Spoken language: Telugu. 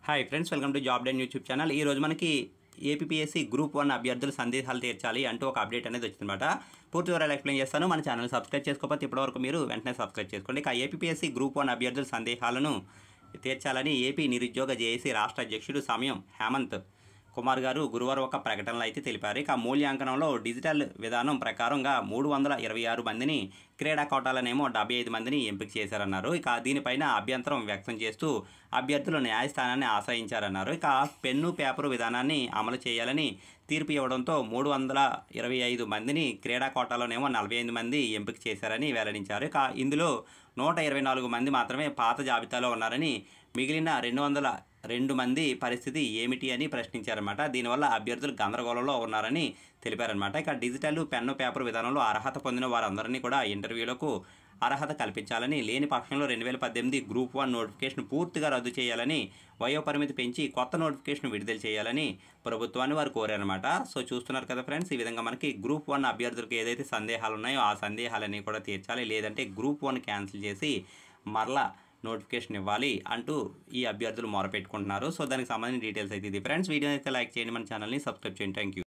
hi friends welcome to Job Den YouTube channel ఈ రోజు మనకి ఏపీఎస్సి గ్రూప్ వన్ అభ్యర్థులు సందేహాలు తీర్చాలి అంటూ ఒక అప్డేట్ అనేది వచ్చిందన్నమాట పూర్తి వివరాలు ఎక్స్ప్లెయిన్ చేస్తాను మన ఛానల్ సబ్స్క్రైబ్ చేసుకోకపోతే ఇప్పటివరకు మీరు వెంటనే సబ్స్క్రైబ్ చేసుకోండి ఇక ఏపీఎస్సి గ్రూప్ వన్ అభ్యర్థుల సందేహాలను తీర్చాలని ఏపీ నిరుద్యోగ జేఏసీ రాష్ట్ర అధ్యక్షుడు సమయం హేమంత్ కుమార్ గారు గురువారం ఒక ప్రకటనలో అయితే తెలిపారు ఇక మూల్యాంకనంలో డిజిటల్ విధానం ప్రకారంగా మూడు వందల ఇరవై ఆరు మందిని క్రీడా కోటాలనేమో డెబ్బై ఐదు మందిని ఎంపిక చేశారన్నారు ఇక దీనిపైన అభ్యంతరం వ్యక్తం చేస్తూ అభ్యర్థులు న్యాయస్థానాన్ని ఆశ్రయించారన్నారు ఇక పెన్ను పేపరు విధానాన్ని అమలు చేయాలని తీర్పు ఇవ్వడంతో మూడు వందల ఇరవై ఐదు మందిని క్రీడా కోటాలోనేమో నలభై ఐదు మంది ఎంపిక చేశారని వెల్లడించారు ఇక ఇందులో నూట ఇరవై నాలుగు మంది మాత్రమే పాత జాబితాలో ఉన్నారని మిగిలిన రెండు వందల రెండు మంది పరిస్థితి ఏమిటి అని ప్రశ్నించారన్నమాట దీనివల్ల అభ్యర్థులు గందరగోళంలో ఉన్నారని తెలిపారనమాట ఇక డిజిటల్ పెన్ను పేపర్ విధానంలో అర్హత పొందిన వారందరినీ కూడా ఇంటర్వ్యూలకు అర్హత కల్పించాలని లేని పక్షంలో రెండు వేల పద్దెనిమిది గ్రూప్ వన్ నోటిఫికేషన్ పూర్తిగా రద్దు చేయాలని వయోపరిమితి పెంచి కొత్త నోటిఫికేషన్ విడుదల చేయాలని ప్రభుత్వాన్ని వారు కోరారనమాట సో చూస్తున్నారు కదా ఫ్రెండ్స్ ఈ విధంగా మనకి గ్రూప్ వన్ అభ్యర్థులకు ఏదైతే సందేహాలు ఉన్నాయో ఆ సందేహాలన్నీ కూడా తీర్చాలి లేదంటే గ్రూప్ వన్ క్యాన్సిల్ చేసి మరలా నోటిఫికేషన్ ఇవ్వాలి అంటూ ఈ అభ్యర్థులు మొరపెట్టుకుంటున్నారు సో దానికి సంబంధించిన డీటెయిల్స్ అయితే ఇది ఫ్రెండ్స్ వీడియో అయితే లైక్ చేయండి మన ఛానల్ని సబ్స్క్రైబ్ చేయండి థ్యాంక్ యూ